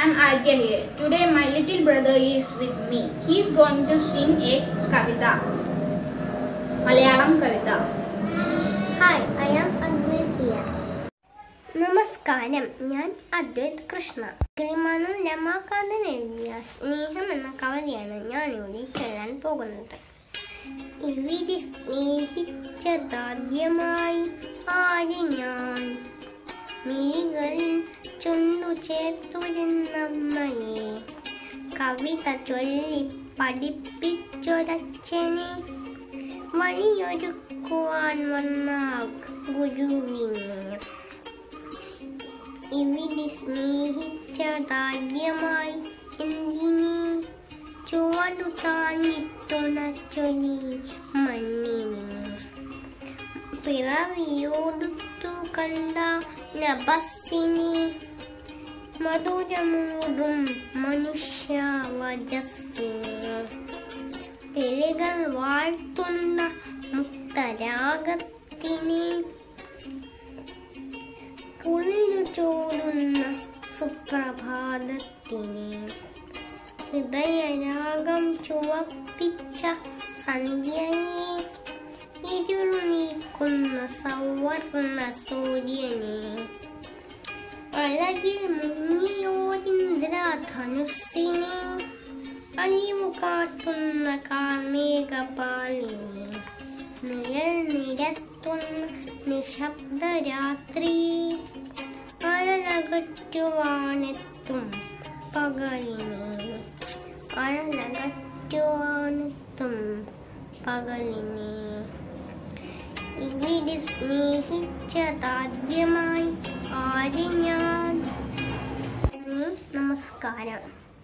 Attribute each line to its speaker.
Speaker 1: I'm Adya here. Today my little brother is with me. He's going to sing a kavita. Malayalam kavita.
Speaker 2: Hi I am Advaith here നമസ്കാരം ഞാൻ അദ്വൈത് കൃഷ്ണ കിളിമാനും രമാകാന്തൻ എഴുതിയ സ്നേഹം എന്ന കവിതയാണ് ഞാൻ ഇവിടെ ചൊല്ലാൻ പോകുന്നത് ഇവിടെ സ്നേഹിച്ചതാദ്യമായി ആര് ഞാൻ മിഴികളിൽ ചുണ്ടു ചേർത്തുരുന്നമ്മയെ കവിത ചൊല്ലി പഠിപ്പിച്ചൊരച്ഛനെ വഴിയൊരുക്കുവാൻ വന്ന ഗുരുവിനെ ഇവിടെ സ്നേഹിച്ചതാദ്യമായി എന്തിനെ ചുവടു താങ്ങിത്തുണച്ചൊലി മണ്ണിനെ പിറവിയോടുത്തു കണ്ട നബസ്സിനെ മധുരമൂടും മനുഷ്യ വജസ്സിനെ കിളികൾ വാഴ്ത്തുന്ന മുക്തരാഗത്തിനെ കുളിരു ചോടുന്ന സുപ്രഭാതത്തിനെ ഹൃദയരാഗം ചുവപ്പിച്ച സന്ധ്യയെ ഇരുൾ നീക്കുന്ന സവർണ സൂര്യനെ അഴകിൽ മുങ്ങിയോരിന്ദ്രധനുസ്സിനെ അഴിവു കാട്ടുന്ന കാർമേഘപാളിനെ നിഴൽ നിരത്തുന്ന നിശബ്ദ രാത്രി അഴലകറ്റുവാനെത്തും പകലിനെ അഴലകറ്റുവാനെത്തും പകലിനെ ഇവിടെ സ്നേഹിച്ചതാദ്യമായി ആര് ഞാൻ നമസ്കാരം